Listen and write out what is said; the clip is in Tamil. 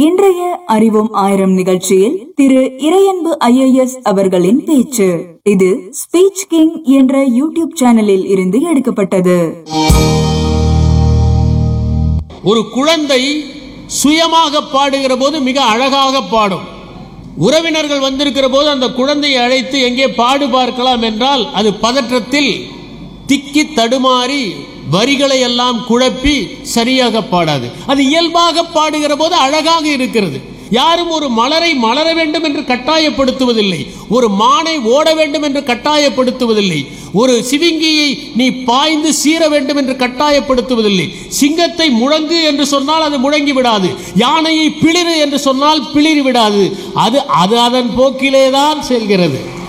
இன்றைய அறிவோம் ஆயிரம் நிகழ்ச்சியில் திரு இறையன்பு ஐஏஎஸ் அவர்களின் பேச்சு இது ஸ்பீச் கிங் என்ற யூடியூப் சேனலில் இருந்து எடுக்கப்பட்டது ஒரு குழந்தை சுயமாக பாடுகிற போது மிக அழகாக பாடும் உறவினர்கள் வந்திருக்கிற போது அந்த குழந்தையை அழைத்து எங்கே பாடு பார்க்கலாம் என்றால் அது பதற்றத்தில் திக்கி தடுமாறி வரிகளை எல்லாம் குழப்பி சரியாக பாடாது அது இயல்பாக பாடுகிற போது அழகாக இருக்கிறது யாரும் ஒரு மலரை மலர வேண்டும் என்று கட்டாயப்படுத்துவதில்லை ஒரு மானை ஓட வேண்டும் என்று கட்டாயப்படுத்துவதில்லை ஒரு சிவிங்கியை நீ பாய்ந்து சீர வேண்டும் என்று கட்டாயப்படுத்துவதில்லை சிங்கத்தை முழங்கு என்று சொன்னால் அது முழங்கி விடாது யானையை பிளிரு என்று சொன்னால் பிளிரி விடாது அது அது அதன் போக்கிலே தான் செல்கிறது